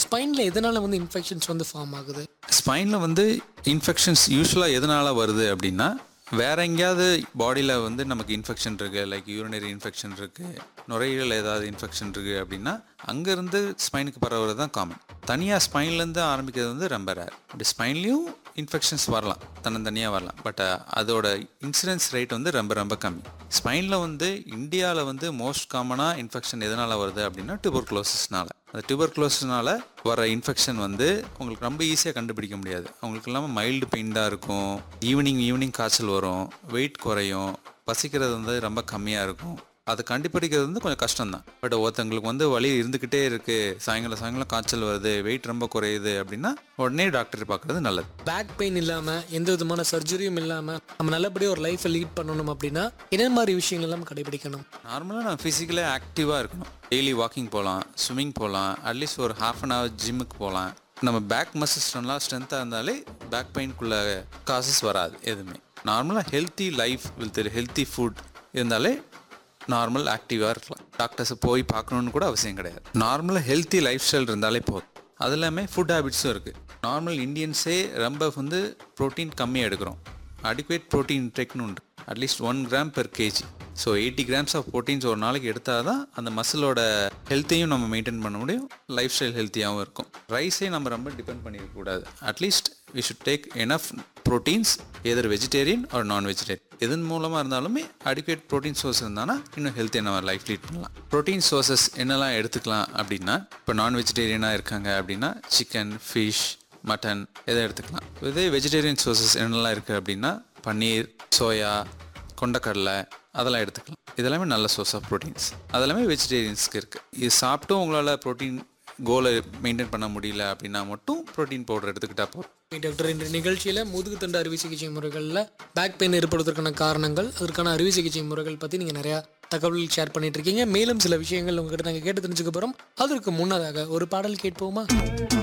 ஸ்பைனில் எதனால் வந்து இன்ஃபெக்ஷன்ஸ் வந்து ஃபார்ம் ஆகுது ஸ்பைனில் வந்து இன்ஃபெக்ஷன்ஸ் யூஸ்வலாக எதனால் வருது அப்படின்னா வேற எங்கேயாவது பாடியில் வந்து நமக்கு இன்ஃபெக்ஷன் இருக்குது லைக் யூரினரி இன்ஃபெக்ஷன் இருக்குது நுரையீரல் ஏதாவது இன்ஃபெக்ஷன் இருக்குது அப்படின்னா அங்கேருந்து ஸ்பைனுக்கு பரவுறது தான் காமன் தனியாக ஸ்பைன்லேருந்து ஆரம்பிக்கிறது வந்து ரொம்ப ரேர் இப்படி ஸ்பைன்லேயும் இன்ஃபெக்ஷன்ஸ் வரலாம் தன்னந்தனியாக வரலாம் பட் அதோட இன்சிடென்ஸ் ரேட் வந்து ரொம்ப ரொம்ப கம்மி ஸ்பைனில் வந்து இந்தியாவில் வந்து மோஸ்ட் காமனாக இன்ஃபெக்ஷன் எதனால் வருது அப்படின்னா டியூபர்குலோசிஸ்னால அந்த டியூபர்குலோசிஸ்னால வர இன்ஃபெக்ஷன் வந்து உங்களுக்கு ரொம்ப ஈஸியாக கண்டுபிடிக்க முடியாது அவங்களுக்கு இல்லாமல் மைல்டு பெயின் தான் இருக்கும் ஈவினிங் ஈவினிங் காய்ச்சல் வரும் வெயிட் குறையும் பசிக்கிறது வந்து ரொம்ப கம்மியாக இருக்கும் அதை கண்டுபிடிக்கிறது வந்து கொஞ்சம் கஷ்டம் தான் பட் ஒருத்தங்களுக்கு வந்து வலி இருந்துக்கிட்டே இருக்கு சாயங்காலம் சாயங்காலம் காய்ச்சல் வருது வெயிட் ரொம்ப குறையுது அப்படின்னா உடனே டாக்டர் பார்க்கறது நல்லது பேக் பெயின் இல்லாமல் எந்த விதமான சர்ஜரியும் இல்லாமல் நம்ம நல்லபடியாக ஒரு லைஃப்பை லீட் பண்ணணும் அப்படின்னா என்ன மாதிரி விஷயங்கள் எல்லாம் கடைபிடிக்கணும் நார்மலாக நம்ம ஃபிசிக்கலாக ஆக்டிவாக இருக்கணும் டெய்லி வாக்கிங் போகலாம் ஸ்விம்மிங் போகலாம் அட்லீஸ்ட் ஒரு ஹாஃப் அன் ஹவர் ஜிம்முக்கு போகலாம் நம்ம பேக் மசில்ஸ் நல்லா ஸ்ட்ரென்த்தாக இருந்தாலே பேக் பெயின்குள்ள காசஸ் வராது எதுவுமே நார்மலாக healthy life with healthy food இருந்தாலே நார்மல் ஆக்டிவாக இருக்கலாம் டாக்டர்ஸை போய் பார்க்கணுன்னு கூட அவசியம் கிடையாது நார்மலாக ஹெல்த்தி லைஃப் ஸ்டைல் இருந்தாலே போதும் அது எல்லாமே ஃபுட் ஹேபிட்ஸும் இருக்குது நார்மல் இந்தியன்ஸே ரொம்ப வந்து ப்ரோட்டீன் கம்மியாக எடுக்கிறோம் அடிக்குவேட் ப்ரோட்டீன் இன்டேக்னு உண்டு at least one gram per KG so eighty grams of proteins ஒரு நாளைக்கு எடுத்தால் தான் அந்த மசிலோட ஹெல்த்தையும் நம்ம மெயின்டைன் பண்ண முடியும் லைஃப் ஸ்டைல் ஹெல்த்தியாகவும் இருக்கும் ரைஸே நம்ம ரொம்ப டிபெண்ட் பண்ணிடக்கூடாது at least we should take enough proteins either vegetarian or non vegetarian எதன் மூலமாக இருந்தாலுமே அடிக்குவேட் ப்ரோட்டீன் சோர்ஸ் இருந்தானா இன்னும் ஹெல்த்தியாக நம்ம லைஃப் லீட் பண்ணலாம் ப்ரோட்டீன் சோர்சஸ் என்னெல்லாம் எடுத்துக்கலாம் அப்படின்னா இப்போ நான் வெஜிடேரியனாக இருக்காங்க அப்படின்னா சிக்கன் ஃபிஷ் மட்டன் எதை எடுத்துக்கலாம் இதே வெஜிடேரியன் சோர்சஸ் என்னெல்லாம் இருக்குது அப்படின்னா பன்னீர் சோயா கொண்டக்கடலை அதெல்லாம் எடுத்துக்கலாம் இதெல்லாமே நல்ல சோர்ஸ் ஆஃப் ப்ரோட்டீன்ஸ் அதெல்லாமே வெஜிடேரியன்ஸ்க்கு இருக்குது இது சாப்பிட்டும் உங்களால் ப்ரோட்டீன் கோலை மெயின்டைன் பண்ண முடியல அப்படின்னா மட்டும் ப்ரோட்டீன் பவுடர் எடுத்துக்கிட்டா போதும் டாக்டர் இன்று நிகழ்ச்சியில் முதுகுத்தண்டு அறுவை சிகிச்சை முறைகளில் பேக் பெயின் ஏற்படுவதற்கான காரணங்கள் அதற்கான அறுவை சிகிச்சை முறைகள் பற்றி நீங்கள் நிறையா தகவல்கள் ஷேர் பண்ணிட்டு இருக்கீங்க மேலும் சில விஷயங்கள் உங்ககிட்ட நாங்கள் கேட்டு தெரிஞ்சுக்க போகிறோம் அதற்கு முன்னதாக ஒரு பாடல் கேட்போமா